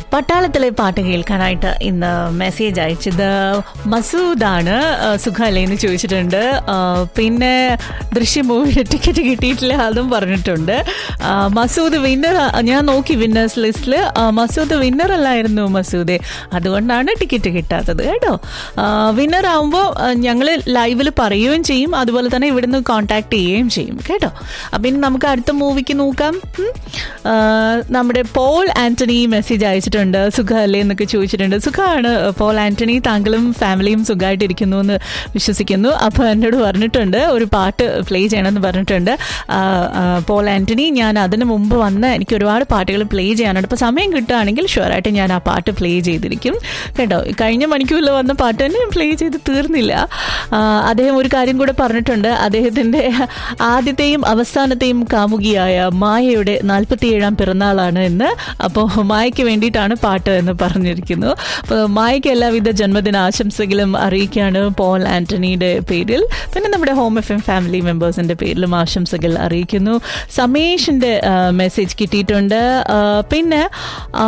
പട്ടാളത്തിലെ പാട്ട് കേൾക്കാനായിട്ട് ഇന്ന് മെസ്സേജ് അയച്ചത് മസൂദാണ് ആ, സുഖമല്ലേ എന്ന് ചോദിച്ചിട്ടുണ്ട് ആ, പിന്നെ ദൃശ്യ മൂവിയുടെ ടിക്കറ്റ് കിട്ടിയിട്ടില്ല അതും പറഞ്ഞിട്ടുണ്ട് ആ, മസൂദ് വിന്നർ ഞാൻ നോക്കി വിന്നേഴ്സ് ലിസ്റ്റിൽ മസൂദ് വിന്നർ അല്ലായിരുന്നു മസൂദെ അതുകൊണ്ടാണ് ടിക്കറ്റ് കിട്ടാത്തത് കേട്ടോ വിന്നർ ആവുമ്പോൾ ഞങ്ങൾ ലൈവിൽ പറയുകയും ചെയ്യും അതുപോലെ തന്നെ ഇവിടുന്ന് കോൺടാക്ട് ചെയ്യുകയും ചെയ്യും കേട്ടോ അപ്പം ഇനി നമുക്ക് അടുത്ത മൂവിക്ക് നോക്കാം ഉം. ആ, നമ്മുടെ പോൾ ആന്റണി മെസ്സേജ് അയച്ചിട്ടുണ്ട് സുഖമല്ലേ എന്നൊക്കെ ചോദിച്ചിട്ടുണ്ട് സുഖമാണ് പോൾ ആന്റണി താങ്കളും ഫാമിലിയും സുഖമായിട്ടിരിക്കുന്നു എന്ന് വിശ്വസിക്കുന്നു അപ്പോൾ എന്നോട് പറഞ്ഞിട്ടുണ്ട് ഒരു പാട്ട് പ്ലേ ചെയ്യണമെന്ന് പറഞ്ഞിട്ടുണ്ട് ആ, ആ, പോൾ ആന്റണി ഞാൻ അതിന് മുമ്പ് വന്ന് എനിക്ക് ഒരുപാട് പാട്ടുകൾ പ്ലേ ചെയ്യാനുണ്ട് അപ്പോൾ സമയം കിട്ടുകയാണെങ്കിൽ ഷുവറായിട്ട് ഞാൻ ആ പാട്ട് പ്ലേ ചെയ്തിരിക്കും കേട്ടോ കഴിഞ്ഞ മണിക്കൂറിൽ വന്ന പാട്ട് തന്നെ ഞാൻ പ്ലേ ചെയ്ത് തീർന്നില്ല ആ, അദ്ദേഹം ഒരു കാര്യം കൂടെ പറഞ്ഞിട്ടുണ്ട് അദ്ദേഹത്തിൻ്റെ ആദ്യത്തെയും അവസാനത്തെയും കാമുകിയായ മായയുടെ നാൽപ്പത്തിയേഴാം പിറന്നാളാണ് എന്ന് അപ്പോൾ മായയ്ക്ക് വേണ്ടിയിട്ടാണ് പാട്ട് എന്ന് പറഞ്ഞിരിക്കുന്നു അപ്പോൾ മായയ്ക്ക് എല്ലാവിധ ജന്മദിന ആശംസകളും അറിയിക്കുകയാണ് പോൾ ആന്റണിയുടെ പേരിൽ പിന്നെ നമ്മുടെ ഹോം എഫ് എം ഫാമിലി മെമ്പേഴ്സിൻ്റെ പേരിലും ആശംസകൾ അറിയിക്കുന്നു സമേഷിൻ്റെ മെസ്സേജ് കിട്ടിയിട്ടുണ്ട് ആ, പിന്നെ ആ,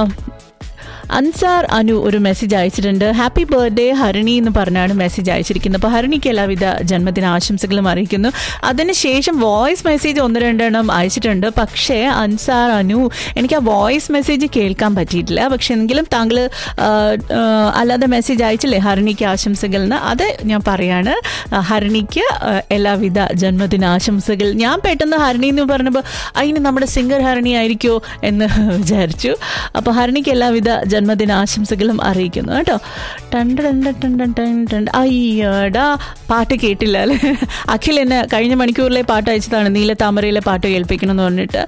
അൻസാർ അനു ഒരു മെസ്സേജ് അയച്ചിട്ടുണ്ട് ഹാപ്പി ബർത്ത്ഡേ ഹരിണി എന്ന് പറഞ്ഞാണ് മെസ്സേജ് അയച്ചിരിക്കുന്നത് അപ്പോൾ ഹരിണിക്ക് എല്ലാവിധ ജന്മദിന ആശംസകളും അറിയിക്കുന്നു അതിനുശേഷം വോയിസ് മെസ്സേജ് ഒന്ന് രണ്ടെണ്ണം അയച്ചിട്ടുണ്ട് പക്ഷേ അൻസാർ അനു എനിക്ക് ആ വോയിസ് മെസ്സേജ് കേൾക്കാൻ പറ്റിയിട്ടില്ല പക്ഷെ എങ്കിലും താങ്കൾ ആ, ആ, അല്ലാതെ മെസ്സേജ് അയച്ചില്ലേ ഹരിണിക്ക് ആശംസകൾ എന്ന് അത് ഞാൻ പറയാണ് ആ, ഹരിണിക്ക് ആ, എല്ലാവിധ ജന്മദിന ആശംസകൾ ഞാൻ പെട്ടെന്ന് ഹരിണി എന്ന് പറഞ്ഞപ്പോൾ അതിന് നമ്മുടെ സിംഗർ ഹരിണി ആയിരിക്കുമോ എന്ന് വിചാരിച്ചു അപ്പോൾ ഹരിണിക്ക് എല്ലാവിധ ജന്മദിന ആശംസകളും അറിയിക്കുന്നു കേട്ടോ ടണ്ട് ടണ്ട് ടണ്ട് ടണ്ട് ടണ്ട് അയ്യടാ പാട്ട് കേട്ടില്ല അല്ലേ അഖിൽ എന്നെ കഴിഞ്ഞ മണിക്കൂറിലെ പാട്ട് അയച്ചതാണ് നീലത്താമരയിലെ പാട്ട് കേൾപ്പിക്കണം എന്ന് പറഞ്ഞിട്ട്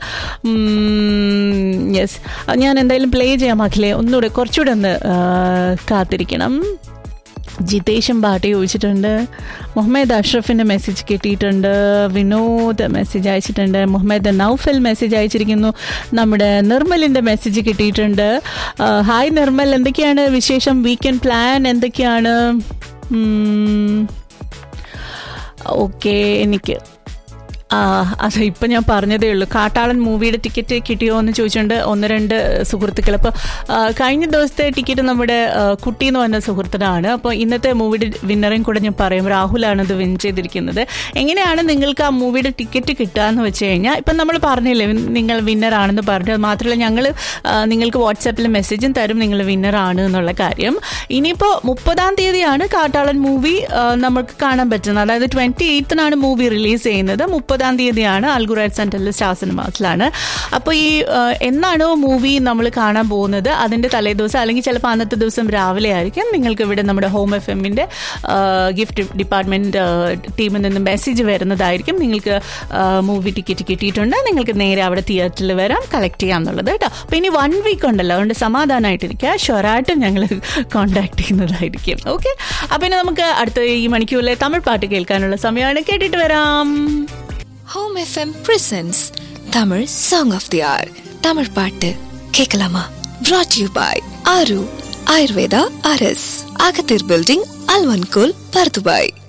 യെസ് ഞാൻ എന്തായാലും പ്ലേ ചെയ്യാം അഖിലെ ഒന്നുകൂടെ കുറച്ചുകൂടെ ഒന്ന് ആ, കാത്തിരിക്കണം ജിതേഷും പാട്ട് ചോദിച്ചിട്ടുണ്ട് മുഹമ്മദ് അഷ്റഫിൻ്റെ മെസ്സേജ് കിട്ടിയിട്ടുണ്ട് വിനോദ് മെസ്സേജ് അയച്ചിട്ടുണ്ട് മുഹമ്മദ് നൗഫൽ മെസ്സേജ് അയച്ചിരിക്കുന്നു നമ്മുടെ നിർമ്മലിൻ്റെ മെസ്സേജ് കിട്ടിയിട്ടുണ്ട് ആ, ഹായ് നിർമ്മൽ എന്തൊക്കെയാണ് വിശേഷം വീക്കെൻഡ് പ്ലാൻ എന്തൊക്കെയാണ് ഓക്കെ എനിക്ക് ആ അത് ഇപ്പം ഞാൻ പറഞ്ഞതേ ഉള്ളൂ കാട്ടാളൻ മൂവിയുടെ ടിക്കറ്റ് കിട്ടിയോ എന്ന് ചോദിച്ചുകൊണ്ട് ഒന്ന് രണ്ട് സുഹൃത്തുക്കൾ അപ്പോൾ കഴിഞ്ഞ ദിവസത്തെ ടിക്കറ്റ് നമ്മുടെ ആ, കുട്ടി എന്ന് പറഞ്ഞ സുഹൃത്തിനാണ് അപ്പോൾ ഇന്നത്തെ മൂവിയുടെ വിന്നറേയും കൂടെ ഞാൻ പറയും രാഹുലാണ് ഇത് വിൻ ചെയ്തിരിക്കുന്നത് എങ്ങനെയാണ് നിങ്ങൾക്ക് ആ മൂവിയുടെ ടിക്കറ്റ് കിട്ടുക എന്ന് വെച്ച് കഴിഞ്ഞാൽ ഇപ്പം നമ്മൾ പറഞ്ഞില്ലേ നിങ്ങൾ വിന്നറാണെന്ന് പറഞ്ഞു മാത്രമല്ല ഞങ്ങൾ നിങ്ങൾക്ക് വാട്സാപ്പിൽ മെസ്സേജും തരും നിങ്ങൾ വിന്നറാണ് എന്നുള്ള കാര്യം ഇനിയിപ്പോൾ മുപ്പതാം തീയതിയാണ് കാട്ടാളൻ മൂവി നമുക്ക് കാണാൻ പറ്റുന്നത് അതായത് ട്വൻറ്റി എയ്ത്തിനാണ് മൂവി റിലീസ് ചെയ്യുന്നത് മുപ്പതാം തീയതിയാണ് അൽഗുറൈറ്റ് സെൻറ്ററിൽ സ്റ്റാർ സിനിമാസിലാണ് അപ്പോൾ ഈ ആ, എന്നാണോ മൂവി നമ്മൾ കാണാൻ പോകുന്നത് അതിൻ്റെ തലേദിവസം അല്ലെങ്കിൽ ചിലപ്പോൾ അന്നത്തെ ദിവസം രാവിലെ ആയിരിക്കും നിങ്ങൾക്ക് ഇവിടെ നമ്മുടെ ഹോം എഫ് എമ്മിൻ്റെ ഗിഫ്റ്റ് ഡിപ്പാർട്ട്മെൻറ്റ് ടീമിൽ നിന്ന് മെസ്സേജ് വരുന്നതായിരിക്കും നിങ്ങൾക്ക് മൂവി ടിക്കറ്റ് കിട്ടിയിട്ടുണ്ട് നിങ്ങൾക്ക് നേരെ അവിടെ തിയേറ്ററിൽ വരാം കളക്ട് ചെയ്യാം എന്നുള്ളത് കേട്ടോ അപ്പോൾ ഇനി വൺ വീക്ക് ഉണ്ടല്ലോ അതുകൊണ്ട് സമാധാനമായിട്ടിരിക്കുക ഷുവറായിട്ടും ഞങ്ങൾ കോൺടാക്ട് ചെയ്യുന്നതായിരിക്കും ഓക്കെ അപ്പോൾ ഇനി നമുക്ക് അടുത്ത ഈ മണിക്കൂറിലെ തമിഴ് പാട്ട് കേൾക്കാനുള്ള സമയമാണ് കേട്ടിട്ട് വരാം home FM presents Tamil song of the hour Tamil பாட்டு கேட்கலாமா brought you by Aaru Ayurveda அரஸ் அகத்தீர் பில்டிங் அல்வன்கோல் பர்துபாய்